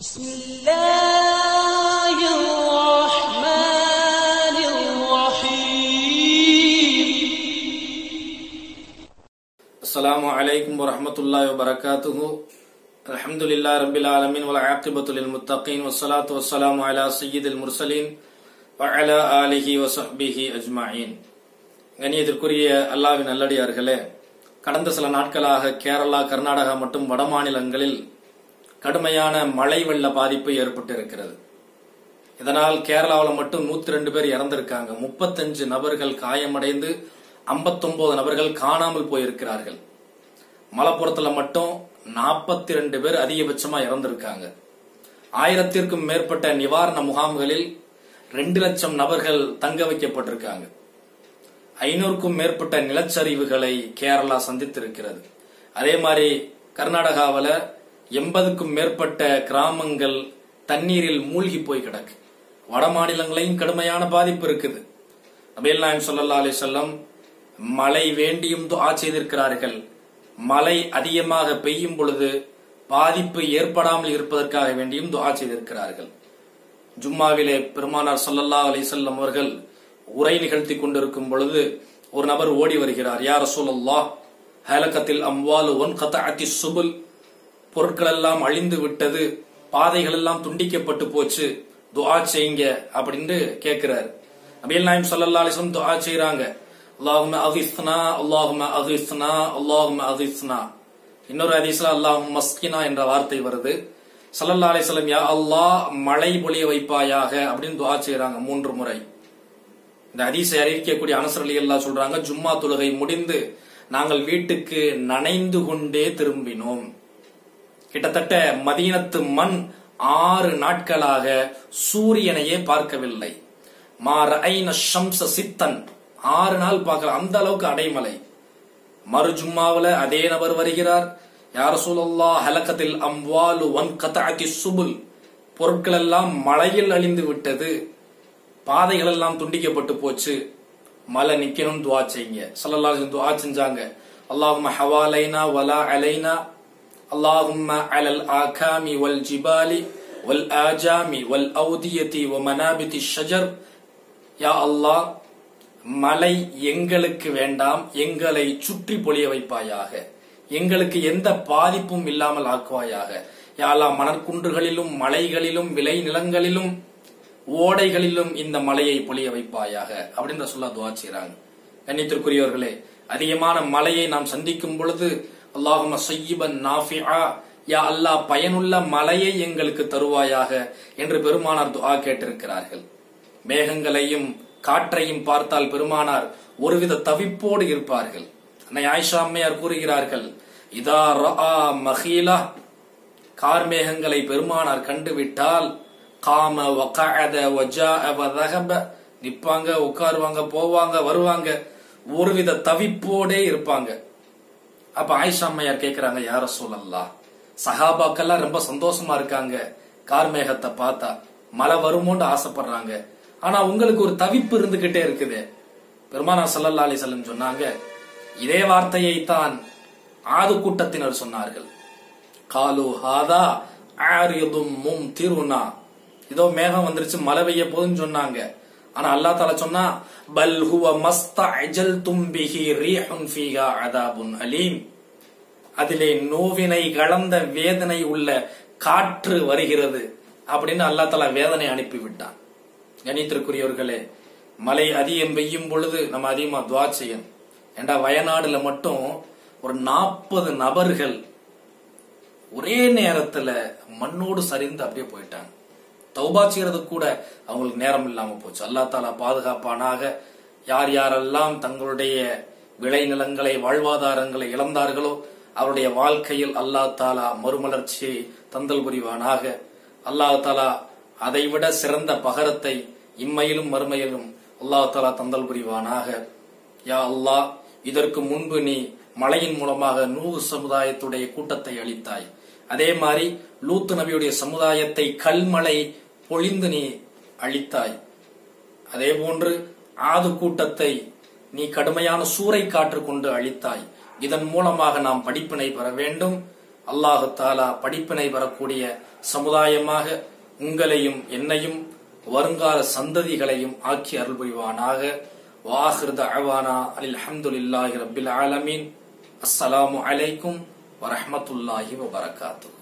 بسم الله الرحمن الرحيم السلام عليكم ورحمة الله وبركاته الحمد لله رب العالمين والعاقبة للمتقين والصلاة والسلام على سيد المرسلين وعلى آله وصحبه أجمعين கணியத்திற்குரிய அல்லாவின் நல்லடியார்களே கடந்த சில நாட்களாக கேரளா கர்நாடகா மற்றும் வட மாநிலங்களில் கடுமையான மழை வெள்ள பாதிப்பு ஏற்பட்டிருக்கிறது இதனால் கேரளாவில் மட்டும் நூத்தி ரெண்டு பேர் இறந்திருக்காங்க முப்பத்தஞ்சு நபர்கள் காயமடைந்து 59 நபர்கள் காணாமல் போயிருக்கிறார்கள் மலப்புறத்துல மட்டும் 42 ரெண்டு பேர் அதிகபட்சமா இறந்திருக்காங்க ஆயிரத்திற்கும் மேற்பட்ட நிவாரண முகாம்களில் ரெண்டு லட்சம் நபர்கள் தங்க வைக்கப்பட்டிருக்காங்க ஐநூறுக்கும் மேற்பட்ட நிலச்சரிவுகளை கேரளா சந்தித்திருக்கிறது அதே மாதிரி கர்நாடகாவில் எண்பதுக்கும் மேற்பட்ட கிராமங்கள் தண்ணீரில் மூழ்கி போய் கிடக்கு வட மாநிலங்களையும் கடுமையான பாதிப்பு இருக்குது நபீல் நாயம் சொல்லல்லா அலி சொல்லம் மழை வேண்டியும் துஆ செய்திருக்கிறார்கள் மழை அதிகமாக பெய்யும் பொழுது பாதிப்பு ஏற்படாமல் இருப்பதற்காக வேண்டியும் துஆ செய்திருக்கிறார்கள் ஜும்மாவிலே பெருமானார் ஸல்லல்லாஹு அலைஹி வஸல்லம் அவர்கள் உரை நிகழ்த்தி கொண்டிருக்கும் பொழுது ஒரு நபர் ஓடி வருகிறார் யார் ரசூலுல்லாஹ் ஹலகத்தில் அம்வாலு ஒன் கதஅத்தி சுபுல் பொருட்கள் எல்லாம் அழிந்து விட்டது பாதைகள் எல்லாம் துண்டிக்கப்பட்டு போச்சு துஆ செய்யுங்க அப்படின்னு கேட்கிறார் நபிகள் நாயம் ஸல்லல்லாஹு அலைஹி வஸல்லம் துஆ செய்றாங்க அல்லாஹும்ம அகிஸ்னா அல்லாஹும்ம அகிஸ்னா அல்லாஹும்ம அகிஸ்னா இன்னொரு ஹதீஸ்ல அல்லாஹும் மஸ்கினா என்ற வார்த்தை வருது ஸல்லல்லாஹு அலைஹி வஸல்லம் யா அல்லாஹ் மழை பொழிய வைப்பாயாக அப்படின்னு துஆ செய்றாங்க மூன்று முறை இந்த ஹதீஸை அறிவிக்கக்கூடிய அனசர் அலி அல்லாஹ் சொல்றாங்க ஜும்மா தொழுகை முடிந்து நாங்கள் வீட்டுக்கு நனைந்து கொண்டே திரும்பினோம் கிட்டத்தட்ட மதீனத்து மண் ஆறு நாட்களாக சூரியனையே பார்க்கவில்லை மாற ஐன ஷம்ச சித்தன் ஆறு நாள் பார்க்கல அந்த அளவுக்கு அடைமலை மறு ஜும்மாவுல அதே நபர் வருகிறார் யார் சூழல்லா ஹலக்கத்தில் அம்வாலு ஒன் கதாக்கி சுபுல் பொருட்கள் எல்லாம் மழையில் அழிந்து விட்டது பாதைகள் எல்லாம் துண்டிக்கப்பட்டு போச்சு மழை நிக்கணும் துவா செய்யுங்க சல்லல்லாஹு துவா செஞ்சாங்க அல்லாஹும்ம ஹவாலைனா வலா அலைனா அல்லாஹும்ம அலல் ஆகாமி வல் ஜிபாலி வல் ஆஜாமி வல் அவுதியதி வ மனாபிதி ஷஜர் யா அல்லாஹ் மழை எங்களுக்கு வேண்டாம் எங்களை சுற்றி பொழிய வைப்பாயாக எங்களுக்கு எந்த பாதிப்பும் இல்லாமல் ஆக்குவாயாக யா அல்லாஹ் மணற்குன்றுகளிலும் மலைகளிலும் விளை நிலங்களிலும் ஓடைகளிலும் இந்த மலையை பொழிய வைப்பாயாக அப்படின்னு சொல்ல துவா செய்றாங்க கண்ணியத்திற்குரியவர்களே அதிகமான மலையை நாம் சந்திக்கும் பொழுது அல்லாஹும சையிபன் நாஃபிஆ யா அல்லாஹ் பயனுள்ள மலையை எங்களுக்கு தருவாயாக என்று பெருமானார் துஆ கேட்டிருக்கிறார்கள் மேகங்களையும் காற்றையும் பார்த்தால் பெருமானார் ஒருவித தவிப்போடு இருப்பார்கள் அன்னை ஆயிஷா அம்மையார் கூறுகிறார்கள் இதா ரஆ மஹீலா கார்மேகங்களை பெருமானார் கண்டுவிட்டால் காம வகஅத வஜாஅ வதஹப நிப்பாங்க உட்காருவாங்க போவாங்க வருவாங்க ஒருவித தவிப்போடே இருப்பாங்க அப்ப ஆயிஷா அம்மையார் கேக்குறாங்க யார சொல்லலாம் சஹாபாக்கெல்லாம் ரொம்ப சந்தோஷமா இருக்காங்க கார்மேகத்தை பார்த்தா மழை வருமோன்னு ஆசைப்படுறாங்க ஆனா உங்களுக்கு ஒரு தவிப்பு இருந்துகிட்டே இருக்குது பெருமானா சல்லல்லா அலி செல்லம் சொன்னாங்க இதே வார்த்தையை தான் ஆது கூட்டத்தினர் சொன்னார்கள் காலு ஹாதா ஆரிதும் மும் திருனா இதோ மேகம் வந்துருச்சு மழை பெய்ய போதுன்னு சொன்னாங்க ஆனா அல்லா தால சொன்னா பல் ஹுவ மஸ்த அஜல் தும்பிஹி ரீஹுன் ஃபீஹா அதாபுன் அலீம் அதிலே நோவினை கலந்த வேதனை உள்ள காற்று வருகிறது அப்படின்னு அல்லா தாலா வேதனை அனுப்பி விட்டான் கணித்திற்குரியவர்களே மழை அதிகம் பெய்யும் பொழுது நம்ம அதிகமா துவா செய்யணும் ஏண்டா வயநாடுல மட்டும் ஒரு நாற்பது நபர்கள் ஒரே நேரத்துல மண்ணோடு சரிந்து அப்படியே போயிட்டாங்க தௌபா செய்யறது கூட அவங்களுக்கு நேரம் இல்லாம போச்சு அல்லா தாலா பாதுகாப்பானாக யார் யாரெல்லாம் தங்களுடைய விளைநிலங்களை வாழ்வாதாரங்களை இழந்தார்களோ அவருடைய வாழ்க்கையில் அல்லா தாலா மறுமலர்ச்சியை தந்தல் புரிவானாக அல்லாஹ் தாலா அதைவிட சிறந்த பகரத்தை இம்மையிலும் மறுமையிலும் அல்லாஹ் தாலா தந்தல் புரிவானாக யா அல்லாஹ் இதற்கு முன்பு நீ மழையின் மூலமாக நூறு சமுதாயத்துடைய கூட்டத்தை அளித்தாய் அதே மாதிரி லூத்து நபியுடைய சமுதாயத்தை கல்மழை பொழிந்து நீ அழித்தாய் அதே போன்று ஆது கூட்டத்தை நீ கடுமையான சூறை காற்று கொண்டு அழித்தாய் இதன் மூலமாக நாம் படிப்பினை பெற வேண்டும் அல்லாஹு தாலா படிப்பினை பெறக்கூடிய சமுதாயமாக உங்களையும் என்னையும் வருங்கால சந்ததிகளையும் ஆக்கி அருள் புரிவானாக வாஹிர் தஅவானா அல்ஹம்துலில்லாஹி ரப்பில் ஆலமீன் அஸ்ஸலாமு அலைக்கும் வரஹ்மத்துல்லாஹி வபரகாத்துஹு